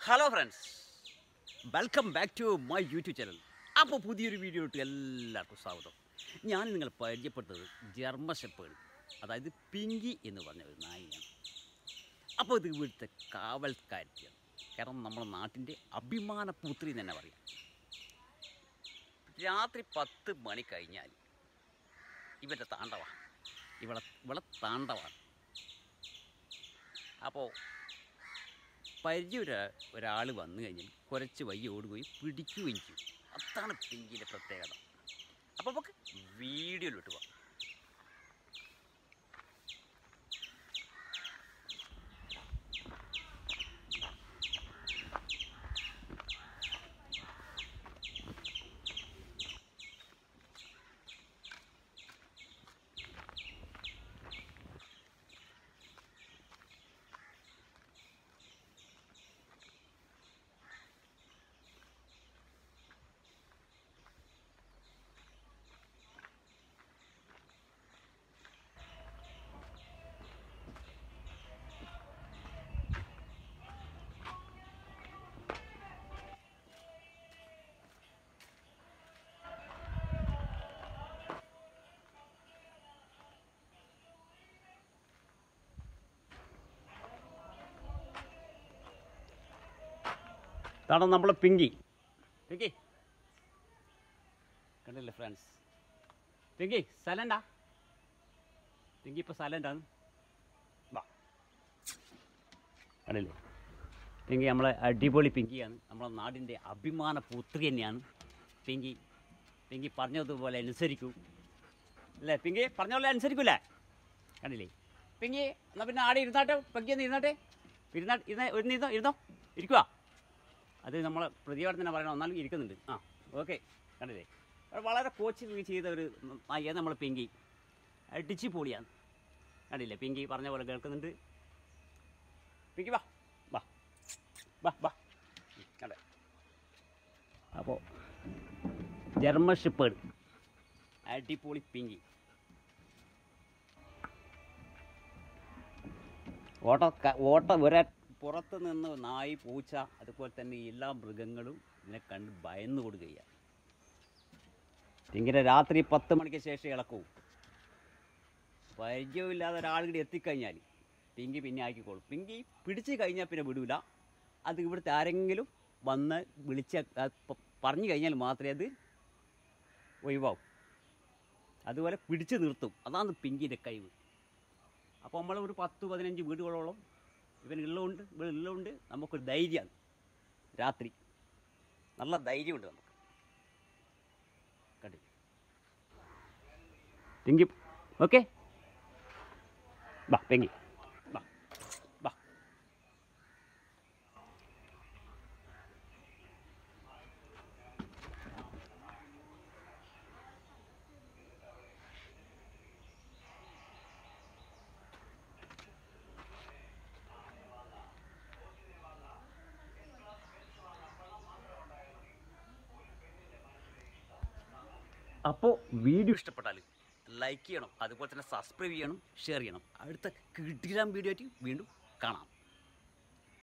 hello friends welcome back to my YouTube channel അപ്പോൾ പുതിയൊരു video ഇട്ട് എല്ലാവർക്കും സ്വാഗതം ഞാൻ നിങ്ങൾ പരിചയപ്പെട്ടത് ജർമ്മ ഷെപ്പേഡ് അതായത് പിങ്കി എന്ന് പറഞ്ഞ ഒരു നായികയാണ് അപ്പോൾ ഇത് ഇവിടുത്തെ കാവൽക്കാരിയാണ് കാരണം നമ്മുടെ നാട്ടിൻ്റെ അഭിമാന പുത്രി എന്ന് തന്നെ പറയാം രാത്രി പത്ത് മണി കഴിഞ്ഞാൽ ഇവരുടെ താണ്ഡവമാണ് ഇവളെ ഇവളെ താണ്ഡവമാണ് അപ്പോൾ പരിചയം ഒരാ ഒരാൾ വന്നു കഴിഞ്ഞാൽ കുറച്ച് വയ്യ ഓടുകയും പിടിക്കുകയും ചെയ്യും അതാണ് പിങ്കിൻ്റെ പ്രത്യേകത അപ്പോൾ നമുക്ക് വീഡിയോയിലോട്ട് പോവാം ഇതാണ് നമ്മളെ പിങ്കി പിങ്കി കണ്ടില്ലേ ഫ്രണ്ട്സ് പിങ്കി സലണ്ടാ പിങ്കി ഇപ്പോൾ സലണ്ടാണ് വാ കണ്ടില്ലേ പിങ്കി നമ്മളെ അടിപൊളി പിങ്കിയാണ് നമ്മളെ നാടിൻ്റെ അഭിമാന പുത്രി തന്നെയാണ് പിങ്കി പിങ്കി പറഞ്ഞതുപോലെ അനുസരിക്കൂ അല്ലേ പിങ്കി പറഞ്ഞ പോലെ അനുസരിക്കൂലേ കണ്ടില്ലേ പിങ്കി എന്നാൽ പിന്നെ ആടെ ഇരുന്നാട്ടെ പിങ്കി ഒന്ന് ഇരുന്നാട്ടെ ഇരുന്നാ ഇരുന്ന ഒരു ഇരുന്നോ ഇരുന്നോ ഇരിക്കുക അത് നമ്മളെ പ്രതികരണം പറയണം എന്നാലും ഇരിക്കുന്നുണ്ട് ആ ഓക്കെ കണ്ടില്ലേ അത് വളരെ കോച്ചിങ് ചെയ്ത ഒരു നായ നമ്മൾ പിങ്കി അടിച്ച് പൊളിയാണ് കണ്ടില്ലേ പിങ്കി പറഞ്ഞ പോലെ കേൾക്കുന്നുണ്ട് പിങ്കി വാ വാ വാ വാ ഉം, കണ്ടേ അപ്പോൾ ജർമ്മൻ ഷിപ്പേഡ് അടിപൊളി പിങ്കി ഓട്ട ക- ഓട്ട ഒര പുറത്ത് നിന്ന് നായി പൂച്ച അതുപോലെ തന്നെ എല്ലാ മൃഗങ്ങളും ഇതിനെ കണ്ട് ഭയന്നു കൊടുക്കുകയാണ് ഇങ്ങനെ രാത്രി പത്ത് മണിക്ക് ശേഷം ഇളക്കവും പരിചയമില്ലാതെ ഒരാൾ കൂടി എത്തിക്കഴിഞ്ഞാൽ പിങ്കി പിന്നെ ആക്കിക്കോളും പിങ്കി പിടിച്ച് കഴിഞ്ഞാൽ പിന്നെ വിടൂല അത് ഇവിടുത്തെ ആരെങ്കിലും വന്ന് വിളിച്ച ആ, പ- പറഞ്ഞു കഴിഞ്ഞാൽ മാത്രമേ അത് ഒഴിവാവും അതുപോലെ പിടിച്ചു നിർത്തും അതാണ് പിങ്കിൻ്റെ കഴിവ് അപ്പോൾ നമ്മൾ ഒരു പത്ത് പതിനഞ്ച് വീടുകളോളം ഇവൻ ഉള്ളതുകൊണ്ട് ഇവിടെ ഉള്ളതുകൊണ്ട് നമുക്കൊരു ധൈര്യമാണ് രാത്രി നല്ല ധൈര്യമുണ്ട് നമുക്ക് കണ്ടി പെങ്കി ഓക്കെ വാ പെങ്കി വാ വാ അപ്പോൾ വീഡിയോ ഇഷ്ടപ്പെട്ടാൽ ലൈക്ക് ചെയ്യണം അതുപോലെ തന്നെ സബ്സ്ക്രൈബ് ചെയ്യണം ഷെയർ ചെയ്യണം അടുത്ത കിടിലം വീഡിയോ ആയിട്ട് വീണ്ടും കാണാം